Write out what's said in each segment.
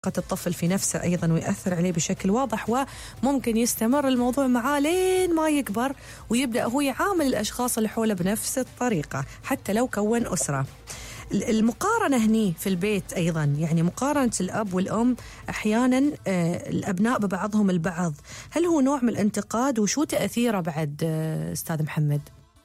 الطفل في نفسه أيضا ويأثر عليه بشكل واضح وممكن يستمر الموضوع معاه لين ما يكبر ويبدأ هو يعامل الأشخاص اللي حوله بنفس الطريقة حتى لو كون أسرة المقارنة هني في البيت أيضا يعني مقارنة الأب والأم أحيانا آه، الأبناء ببعضهم البعض هل هو نوع من الانتقاد وشو تأثيره بعد آه، أستاذ محمد؟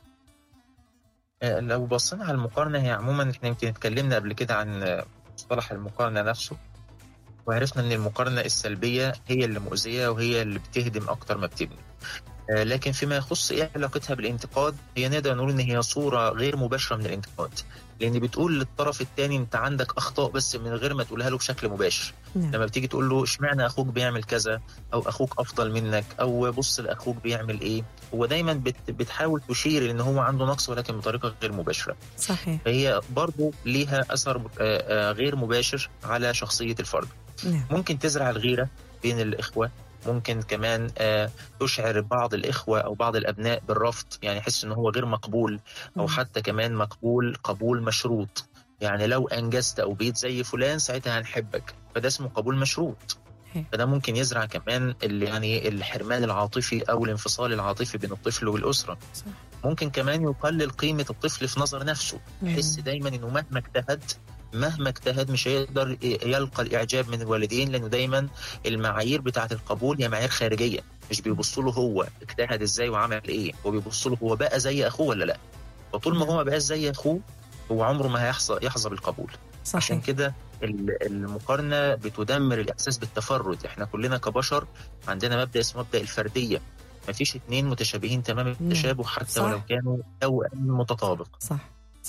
آه، لو بصينا على المقارنة هي عموما احنا يمكن اتكلمنا قبل كده عن مصطلح المقارنة نفسه وعرفنا ان المقارنة السلبية هي اللي مؤذية وهي اللي بتهدم اكتر ما بتبني لكن فيما يخص ايه علاقتها بالانتقاد هي نقدر نقول ان هي صورة غير مباشرة من الانتقاد لان بتقول للطرف الثاني انت عندك اخطاء بس من غير ما تقولها له بشكل مباشر نعم. لما بتيجي تقول له اشمعنى اخوك بيعمل كذا او اخوك افضل منك او بص لاخوك بيعمل ايه هو دايما بت بتحاول تشير ان هو عنده نقص ولكن بطريقه غير مباشره صحيح فهي برضه ليها اثر غير مباشر على شخصيه الفرد نعم. ممكن تزرع الغيره بين الاخوه ممكن كمان آه، تشعر بعض الإخوة أو بعض الأبناء بالرفض يعني يحس إن هو غير مقبول أو حتى كمان مقبول قبول مشروط يعني لو أنجزت أو بيت زي فلان ساعتها هنحبك فده اسمه قبول مشروط فده ممكن يزرع كمان اللي يعني الحرمان العاطفي او الانفصال العاطفي بين الطفل والاسره صح. ممكن كمان يقلل قيمه الطفل في نظر نفسه يحس دايما انه مهما اجتهد مهما اجتهد مش هيقدر يلقى الاعجاب من الوالدين لانه دايما المعايير بتاعه القبول هي معايير خارجيه مش بيبصوا له هو اجتهد ازاي وعمل ايه هو بيبصوا له هو بقى زي اخوه ولا لا وطول ما هو ما بقاش زي اخوه هو عمره ما هيحظى يحظى بالقبول صحيح. عشان كده المقارنه بتدمر الاحساس بالتفرد احنا كلنا كبشر عندنا مبدا اسمه مبدا الفرديه ما فيش اثنين متشابهين تمام التشابه حتى صح. ولو كانوا توأم متطابق صح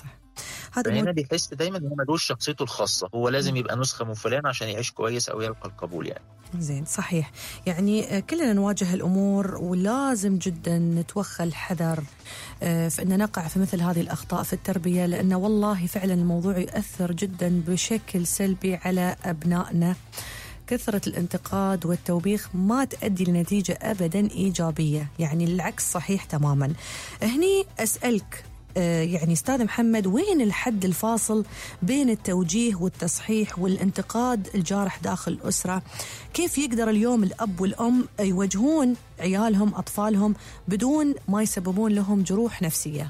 هذا فهنا بيحس دايما ان هو ملوش شخصيته الخاصه هو لازم يبقى نسخه من فلان عشان يعيش كويس او يلقى القبول يعني زين صحيح يعني كلنا نواجه الامور ولازم جدا نتوخى الحذر آه، في ان نقع في مثل هذه الاخطاء في التربيه لان والله فعلا الموضوع يؤثر جدا بشكل سلبي على ابنائنا كثرة الانتقاد والتوبيخ ما تؤدي لنتيجة أبدا إيجابية يعني العكس صحيح تماما هني أسألك آه، يعني استاذ محمد وين الحد الفاصل بين التوجيه والتصحيح والانتقاد الجارح داخل الاسره؟ كيف يقدر اليوم الاب والام يوجهون عيالهم اطفالهم بدون ما يسببون لهم جروح نفسيه؟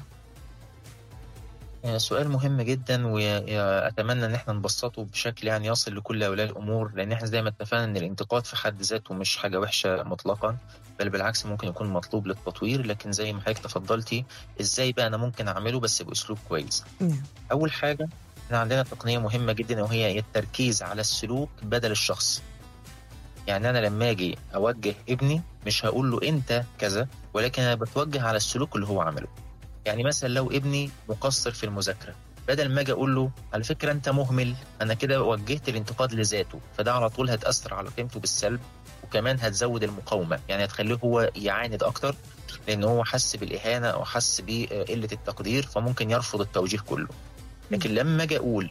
يعني سؤال مهم جدا واتمنى ان احنا نبسطه بشكل يعني يصل لكل اولياء الامور لان احنا زي ما اتفقنا ان الانتقاد في حد ذاته مش حاجه وحشه مطلقا بل بالعكس ممكن يكون مطلوب للتطوير لكن زي ما حضرتك تفضلتي ازاي بقى انا ممكن اعمله بس باسلوب كويس نعم. اول حاجه احنا عندنا تقنيه مهمه جدا وهي التركيز على السلوك بدل الشخص يعني انا لما اجي اوجه ابني مش هقول له انت كذا ولكن انا بتوجه على السلوك اللي هو عمله يعني مثلا لو ابني مقصر في المذاكره بدل ما اجي اقول له على فكره انت مهمل انا كده وجهت الانتقاد لذاته فده على طول هتاثر على قيمته بالسلب وكمان هتزود المقاومه يعني هتخليه هو يعاند اكتر لان هو حس بالاهانه او حس بقله التقدير فممكن يرفض التوجيه كله لكن لما اجي اقول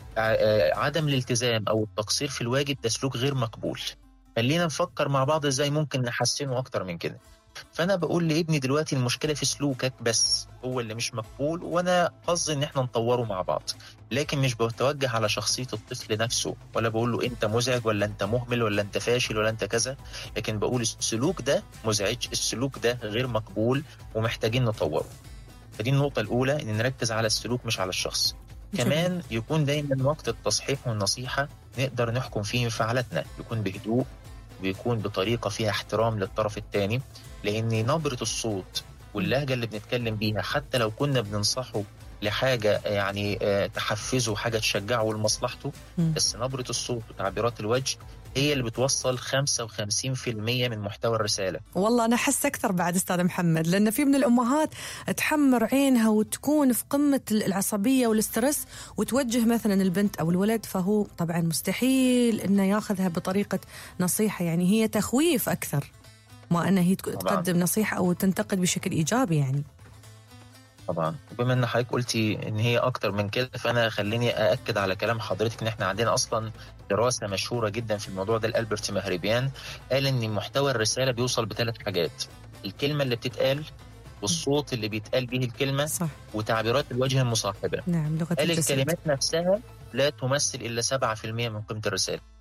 عدم الالتزام او التقصير في الواجب ده سلوك غير مقبول خلينا نفكر مع بعض ازاي ممكن نحسنه اكتر من كده فانا بقول لابني دلوقتي المشكله في سلوكك بس هو اللي مش مقبول وانا قصدي ان احنا نطوره مع بعض لكن مش بتوجه على شخصيه الطفل نفسه ولا بقول له انت مزعج ولا انت مهمل ولا انت فاشل ولا انت كذا لكن بقول السلوك ده مزعج السلوك ده غير مقبول ومحتاجين نطوره فدي النقطه الاولى ان نركز على السلوك مش على الشخص كمان يكون دايما وقت التصحيح والنصيحه نقدر نحكم فيه انفعالاتنا يكون بهدوء ويكون بطريقه فيها احترام للطرف الثاني لان نبره الصوت واللهجه اللي بنتكلم بيها حتى لو كنا بننصحه لحاجه يعني آه، تحفزه حاجه تشجعه لمصلحته بس نبره الصوت وتعبيرات الوجه هي اللي بتوصل 55% من محتوى الرساله. والله انا احس اكثر بعد استاذ محمد لان في من الامهات تحمر عينها وتكون في قمه العصبيه والاسترس وتوجه مثلا البنت او الولد فهو طبعا مستحيل انه ياخذها بطريقه نصيحه يعني هي تخويف اكثر. ما أنها هي تقدم نصيحة أو تنتقد بشكل إيجابي يعني طبعا بما ان حضرتك قلتي ان هي اكتر من كده فانا خليني ااكد على كلام حضرتك ان احنا عندنا اصلا دراسه مشهوره جدا في الموضوع ده الالبرت مهربيان قال ان محتوى الرساله بيوصل بثلاث حاجات الكلمه اللي بتتقال والصوت اللي بيتقال به الكلمه صح. وتعبيرات الوجه المصاحبه نعم لغه قال الكلمات نفسها لا تمثل الا 7% من قيمه الرساله